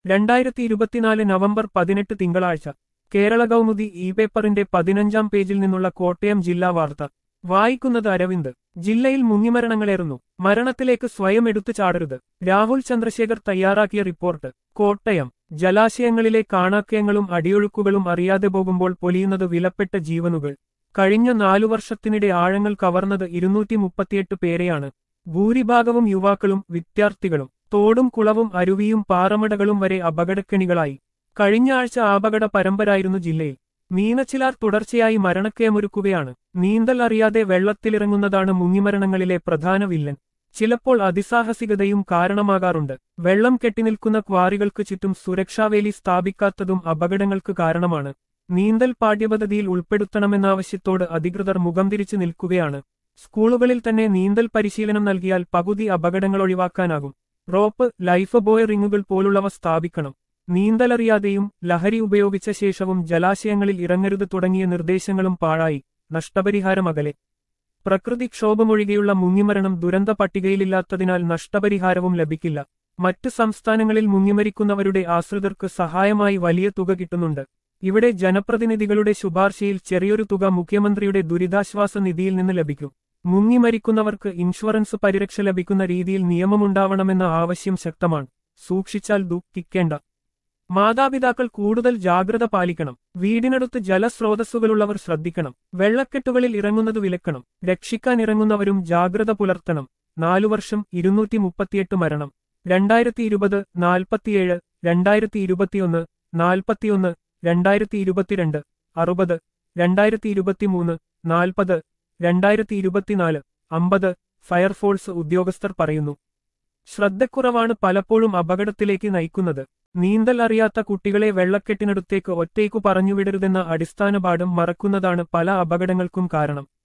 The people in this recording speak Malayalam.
രണ്ടായിരത്തി ഇരുപത്തിനാല് നവംബർ പതിനെട്ട് തിങ്കളാഴ്ച കേരള കൗമുദി ഇ പേപ്പറിന്റെ പതിനഞ്ചാം പേജിൽ നിന്നുള്ള കോട്ടയം ജില്ലാ വാർത്ത വായിക്കുന്നത് അരവിന്ദ് ജില്ലയിൽ മുങ്ങിമരണങ്ങളേറുന്നു മരണത്തിലേക്ക് സ്വയം എടുത്തു ചാടരുത് രാഹുൽ ചന്ദ്രശേഖർ തയ്യാറാക്കിയ റിപ്പോർട്ട് കോട്ടയം ജലാശയങ്ങളിലെ കാണാക്കയങ്ങളും അടിയൊഴുക്കുകളും അറിയാതെ പോകുമ്പോൾ പൊലിയുന്നത് വിലപ്പെട്ട ജീവനുകൾ കഴിഞ്ഞ നാലു വർഷത്തിനിടെ ആഴങ്ങൾ കവർന്നത് ഇരുന്നൂറ്റി മുപ്പത്തിയെട്ട് പേരെയാണ് ഭൂരിഭാഗവും യുവാക്കളും വിദ്യാർത്ഥികളും തോടും കുളവും അരുവിയും പാറമടകളും വരെ അപകടക്കെണികളായി കഴിഞ്ഞ ആഴ്ച അപകട പരമ്പരായിരുന്നു ജില്ലയിൽ മീനച്ചിലാർ തുടർച്ചയായി മരണക്കയമൊരുക്കുകയാണ് നീന്തൽ അറിയാതെ വെള്ളത്തിലിറങ്ങുന്നതാണ് മുങ്ങിമരണങ്ങളിലെ പ്രധാന വില്ലൻ ചിലപ്പോൾ അതിസാഹസികതയും കാരണമാകാറുണ്ട് വെള്ളം കെട്ടിനിൽക്കുന്ന ക്വാറികൾക്ക് ചുറ്റും സുരക്ഷാവേലി സ്ഥാപിക്കാത്തതും അപകടങ്ങൾക്ക് കാരണമാണ് നീന്തൽ പാഠ്യപദ്ധതിയിൽ ഉൾപ്പെടുത്തണമെന്നാവശ്യത്തോട് അധികൃതർ മുഖം തിരിച്ചു നിൽക്കുകയാണ് സ്കൂളുകളിൽ തന്നെ നീന്തൽ പരിശീലനം നൽകിയാൽ പകുതി അപകടങ്ങൾ ഒഴിവാക്കാനാകും റോപ്പ് ലൈഫ് ബോയ് റിങ്ങുകൾ പോലുള്ളവ സ്ഥാപിക്കണം നീന്തലറിയാതെയും ലഹരി ഉപയോഗിച്ച ശേഷവും ജലാശയങ്ങളിൽ ഇറങ്ങരുത് തുടങ്ങിയ നിർദ്ദേശങ്ങളും പാഴായി നഷ്ടപരിഹാരം അകലെ പ്രകൃതിക്ഷോഭമൊഴികെയുള്ള മുങ്ങിമരണം ദുരന്ത പട്ടികയിലില്ലാത്തതിനാൽ നഷ്ടപരിഹാരവും ലഭിക്കില്ല മറ്റ് സംസ്ഥാനങ്ങളിൽ മുങ്ങിമരിക്കുന്നവരുടെ ആശ്രിതർക്ക് സഹായമായി വലിയ തുക കിട്ടുന്നുണ്ട് ഇവിടെ ജനപ്രതിനിധികളുടെ ശുപാർശയിൽ ചെറിയൊരു തുക മുഖ്യമന്ത്രിയുടെ ദുരിതാശ്വാസ നിധിയിൽ നിന്ന് ലഭിക്കും മുങ്ങിമരിക്കുന്നവർക്ക് ഇൻഷുറൻസ് പരിരക്ഷ ലഭിക്കുന്ന രീതിയിൽ നിയമമുണ്ടാവണമെന്ന ആവശ്യം ശക്തമാണ് സൂക്ഷിച്ചാൽ ദുഃഖിക്കേണ്ട മാതാപിതാക്കൾ കൂടുതൽ ജാഗ്രത പാലിക്കണം വീടിനടുത്ത് ജലസ്രോതസ്സുകളുള്ളവർ ശ്രദ്ധിക്കണം വെള്ളക്കെട്ടുകളിൽ ഇറങ്ങുന്നത് വിലക്കണം രക്ഷിക്കാൻ ഇറങ്ങുന്നവരും ജാഗ്രത പുലർത്തണം നാലു വർഷം ഇരുന്നൂറ്റി മുപ്പത്തിയെട്ട് മരണം രണ്ടായിരത്തി ഇരുപത് നാൽപ്പത്തിയേഴ് രണ്ടായിരത്തി ഇരുപത്തിയൊന്ന് നാൽപ്പത്തിയൊന്ന് രണ്ടായിരത്തി ഇരുപത്തിരണ്ട് അറുപത് രണ്ടായിരത്തി ഇരുപത്തിമൂന്ന് നാൽപ്പത് രണ്ടായിരത്തി ഇരുപത്തിനാല് അമ്പത് ഫയർഫോഴ്സ് ഉദ്യോഗസ്ഥർ പറയുന്നു ശ്രദ്ധക്കുറവാണ് പലപ്പോഴും അപകടത്തിലേക്ക് നയിക്കുന്നത് നീന്തൽ അറിയാത്ത കുട്ടികളെ വെള്ളക്കെട്ടിനടുത്തേക്ക് ഒറ്റയ്ക്കു പറഞ്ഞുവിടരുതെന്ന അടിസ്ഥാന പാഠം മറക്കുന്നതാണ് പല അപകടങ്ങൾക്കും കാരണം